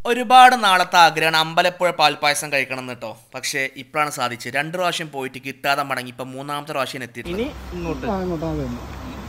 ഒരുപാട് നാളത്തെ ആഗ്രഹമാണ് അമ്പലപ്പുഴ പാൽപ്പായസം കഴിക്കണം എന്ന് കേട്ടോ പക്ഷേ ഇപ്പോഴാണ് സാധിച്ചത് രണ്ട് പ്രാവശ്യം പോയിട്ട് കിട്ടാതെ മടങ്ങി ഇപ്പം മൂന്നാമത്തെ പ്രാവശ്യം എത്തി ഇനി ഇങ്ങോട്ട് ആ ഇങ്ങോട്ട് അത് തന്നെ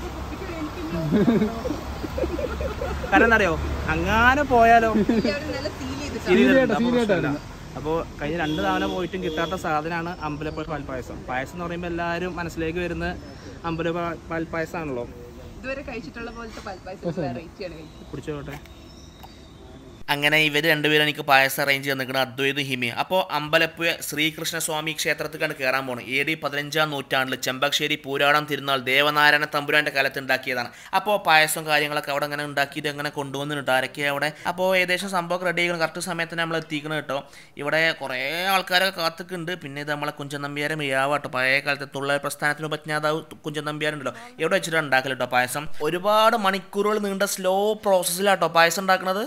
കാരണം എന്താ അങ്ങനെ പോയാലോ സീരിയായിട്ട് സീരിയായിട്ടായിരുന്നു അപ്പോൾ കഴിഞ്ഞ രണ്ട് തവണ പോയിട്ടും കിട്ടാത്ത സാധനമാണ് അമ്പലപ്പുഴ പാൽപ്പായസം പായസം എന്ന് പറയുമ്പോൾ എല്ലാവരും മനസ്സിലേക്ക് വരുന്ന അമ്പലപ്പുഴ പാൽപ്പായസമാണല്ലോ ഇതുവരെ കഴിച്ചിട്ടുള്ള പോലത്തെ പാൽപ്പായസം വെറൈറ്റിയാണ് കഴിച്ചത് കുടിച്ചോട്ടെ അങ്ങനെ ഇവർ രണ്ടുപേരും എനിക്ക് പായസം അറേഞ്ച് ചെയ്ത് നിൽക്കുന്ന അദ്വൈതും ഹിമി അപ്പോൾ അമ്പലപ്പുഴ ശ്രീകൃഷ്ണസ്വാമി ക്ഷേത്രത്തിലാണ് കയറാൻ പോകുന്നത് എ ഡി പതിനഞ്ചാം നൂറ്റാണ്ടിൽ ചെമ്പകശ്ശേരി പൂരാടം തിരുനാൾ ദേവനാരായണ തമ്പുരാൻ്റെ കാലത്ത് ഉണ്ടാക്കിയതാണ് അപ്പോൾ പായസം കാര്യങ്ങളൊക്കെ അവിടെ അങ്ങനെ ഉണ്ടാക്കിയിട്ട് അങ്ങനെ കൊണ്ടുവന്നിട്ടുണ്ട് ആരൊക്കെ അവിടെ അപ്പോൾ ഏകദേശം സംഭവം റെഡി ആക്കണം കറക്റ്റ് സമയത്ത് നമ്മൾ എത്തിക്കണം കേട്ടോ ഇവിടെ കുറേ ആൾക്കാരൊക്കെ കാത്തിക്കുന്നുണ്ട് പിന്നെ ഇത് നമ്മളെ കുഞ്ചൻ നമ്പ്യാരെ മിയാവാട്ടോ പഴയ കാലത്തെ തുള്ളൽ പ്രസ്ഥാനത്തിന് ഉപജ്ഞാതാവ് കുഞ്ചൻ നമ്പ്യാരുണ്ടല്ലോ എവിടെ വെച്ചിട്ട് ഉണ്ടാക്കല് കേട്ടോ പായസം ഒരുപാട് മണിക്കൂറുകൾ നീണ്ട സ്ലോ പ്രോസസ്സിലാട്ടോ പായസം ഉണ്ടാക്കുന്നത്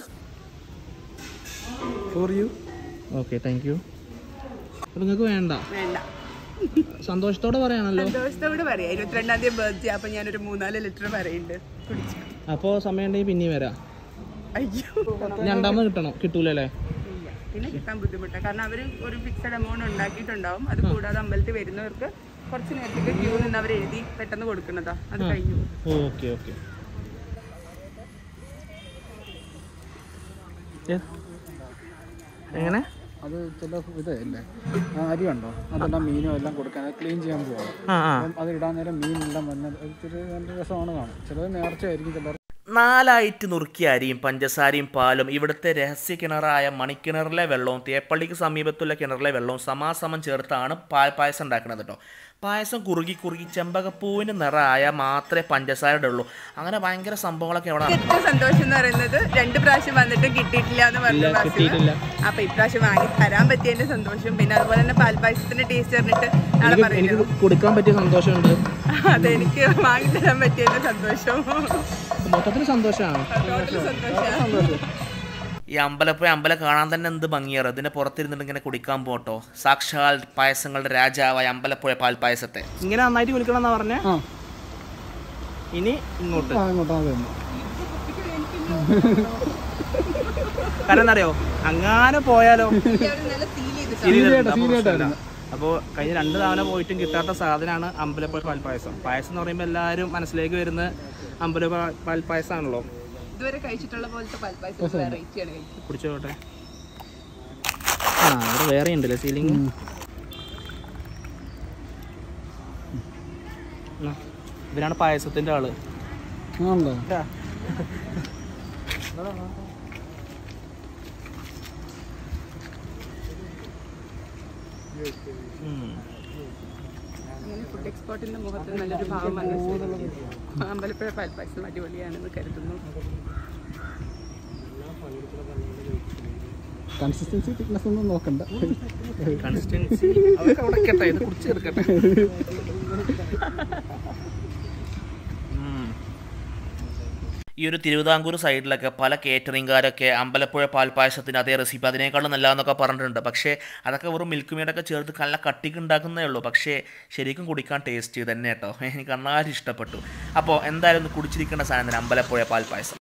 for you okay thank you അപ്പോൾ നിങ്ങൾക്ക് വേണ്ട വേണ്ട സന്തോഷത്തോടെ പറയാണല്ലോ സന്തോഷത്തോട് പറയാം ഇരുപത്തിരണ്ടാം തീയതി ബർത്ത്ഡേ അപ്പൊ ഞാനൊരു മൂന്നാല് ലിറ്റർ പറയുന്നുണ്ട് കുടിച്ചു അപ്പോൾ സമയം ഉണ്ടെങ്കിൽ പിന്നെയും വരാം അയ്യോ രണ്ടാമത് കിട്ടണം കിട്ടൂലല്ലേ ഇല്ല പിന്നെ കിട്ടാൻ ബുദ്ധിമുട്ടാണ് കാരണം അവർ ഒരു ഫിക്സഡ് എമൗണ്ട് ഉണ്ടാക്കിയിട്ടുണ്ടാവും അത് കൂടാതെ അമ്പലത്തിൽ വരുന്നവർക്ക് കുറച്ച് നേരത്തേക്ക് ക്യൂ നിന്ന് അവർ എഴുതി പെട്ടെന്ന് കൊടുക്കുന്നതാ അത് കഴിഞ്ഞു ഓക്കെ ഓക്കെ എങ്ങനെ അത് ചില ഇതല്ലേ ആ അരി ഉണ്ടോ അതെല്ലാം മീനും എല്ലാം കൊടുക്കാൻ അത് ക്ലീൻ ചെയ്യാൻ പോവാം ആ ആ അപ്പം അത് ഇടാൻ നേരം മീനെല്ലാം വന്ന് ഇത്തിരി നല്ല രസമാണ് കാണും ചിലത് നേർച്ചയായിരിക്കും ചിലർ നാലായിട്ട് നുറുക്കിയ അരിയും പഞ്ചസാരയും പാലും ഇവിടുത്തെ രഹസ്യ കിണറായ മണിക്കിണറിലെ വെള്ളവും തേപ്പള്ളിക്ക് സമീപത്തുള്ള കിണറിലെ വെള്ളവും സമാസമം ചേർത്താണ് പാൽ പായസം ഉണ്ടാക്കുന്നത് കേട്ടോ പായസം കുറുകി കുറുകി ചെമ്പകപ്പൂവിന് നിറമായ മാത്രമേ പഞ്ചസാര ഇടുള്ളൂ അങ്ങനെ ഭയങ്കര സംഭവങ്ങളൊക്കെ അവിടെ നടക്കും. ഏറ്റവും സന്തോഷം എന്ന് പറയുന്നത് രണ്ട് പ്രാവശ്യം വന്നിട്ട് കിട്ടിയിട്ടില്ല എന്ന് പറഞ്ഞു കിട്ടിയിട്ടില്ല. അപ്പൊ ഇപ്രാവശ്യം വാങ്ങി തരാൻ പറ്റിയതിന്റെ സന്തോഷം പിന്നെ അതുപോലെ തന്നെ പാൽപ്പായസത്തിന്റെ ടേസ്റ്റ് പറഞ്ഞിട്ട് നാളെ എനിക്ക് പറയുന്നത് എനിക്ക് കൊടുക്കാൻ പറ്റിയ സന്തോഷമുണ്ട് അതെനിക്ക് വാങ്ങി തരാൻ പറ്റിയതിന്റെ സന്തോഷം മൊത്തത്തിൽ സന്തോഷമാണ് ടോട്ടൽ സന്തോഷം ഈ അമ്പലപ്പുഴ അമ്പലം കാണാൻ തന്നെ എന്ത് ഭംഗിയാണ് ഇതിന്റെ പുറത്തിരുന്നിട്ട് ഇങ്ങനെ കുടിക്കാൻ പോട്ടോ സാക്ഷാൽ പായസങ്ങളുടെ രാജാവായ അമ്പലപ്പുഴ പാൽ പായസത്തെ ഇങ്ങനെ നന്നായിട്ട് വിളിക്കണം എന്നാ പറഞ്ഞേ ആ ഇനി ഇങ്ങോട്ട് ആ ഇങ്ങോട്ട് അത് തന്നെ കാരണം എന്താ അറിയോ അങ്ങനെ പോയാലോ നല്ല ഫീൽ ചെയ്ത് സീരിയായിട്ട് സീരിയായിട്ടായിരുന്നു അപ്പോൾ കഴിഞ്ഞ രണ്ട് തവണ പോയിട്ടും കിട്ടാത്ത സാധനമാണ് അമ്പലപ്പുഴ പാൽപ്പായസം പായസം എന്ന് പറയുമ്പോൾ എല്ലാവരും മനസ്സിലേക്ക് വരുന്ന അമ്പലപ്പുഴ പാൽപ്പായസമാണല്ലോ ഇതുവരെ കഴിച്ചിട്ടുള്ള പോലത്തെ പാൽപ്പായസം വെറൈറ്റിയാണ് കഴിച്ചത് കുടിച്ചോട്ടെ ആ ഇവിടെ വേറെ ഉണ്ടല്ലേ സീലിംഗ് ഇവരാണ് പായസത്തിന്റെ ആള് ആണല്ലോ ഉം. അങ്ങനെ ഫുഡ് എക്സ്പോർട്ടിന്റെ മുഖത്ത് നല്ലൊരു ഭാവം വന്നു അമ്പലപ്പുഴ പാൽപ്പായസം അടിപൊളിയാണെന്ന് കരുതുന്നു കൺസിസ്റ്റൻസി തിക്നെസ് ഒന്നും നോക്കണ്ട കൺസിസ്റ്റൻസി അതൊക്കെ അവിടെ കേട്ടെ ഇത് കുടിച്ച് തീർക്കട്ടെ ഉം. ഈ ഒരു തിരുവിതാംകൂർ സൈഡിലൊക്കെ പല കേറ്ററിംഗുകാരൊക്കെ അമ്പലപ്പുഴ പാൽപ്പായസത്തിന് അതേ റെസിപ്പി അതിനേക്കാളും നല്ലതെന്നൊക്കെ പറഞ്ഞിട്ടുണ്ട് പക്ഷേ അതൊക്കെ വെറും മിൽക്ക് മെയ്ഡൊക്കെ ചേർത്ത് നല്ല കട്ടിക്ക് ഉണ്ടാക്കുന്നേ ഉള്ളൂ പക്ഷേ ശരിക്കും കുടിക്കാൻ ടേസ്റ്റ് തന്നെ കേട്ടോ എനിക്ക് നന്നായിട്ട് ഇഷ്ടപ്പെട്ടു അപ്പോൾ എന്തായാലും ഒന്ന് കുടിച്ചിരിക്കേണ്ട സാധനം തന്നെ അമ്പലപ്പുഴ പാൽപ്പായസം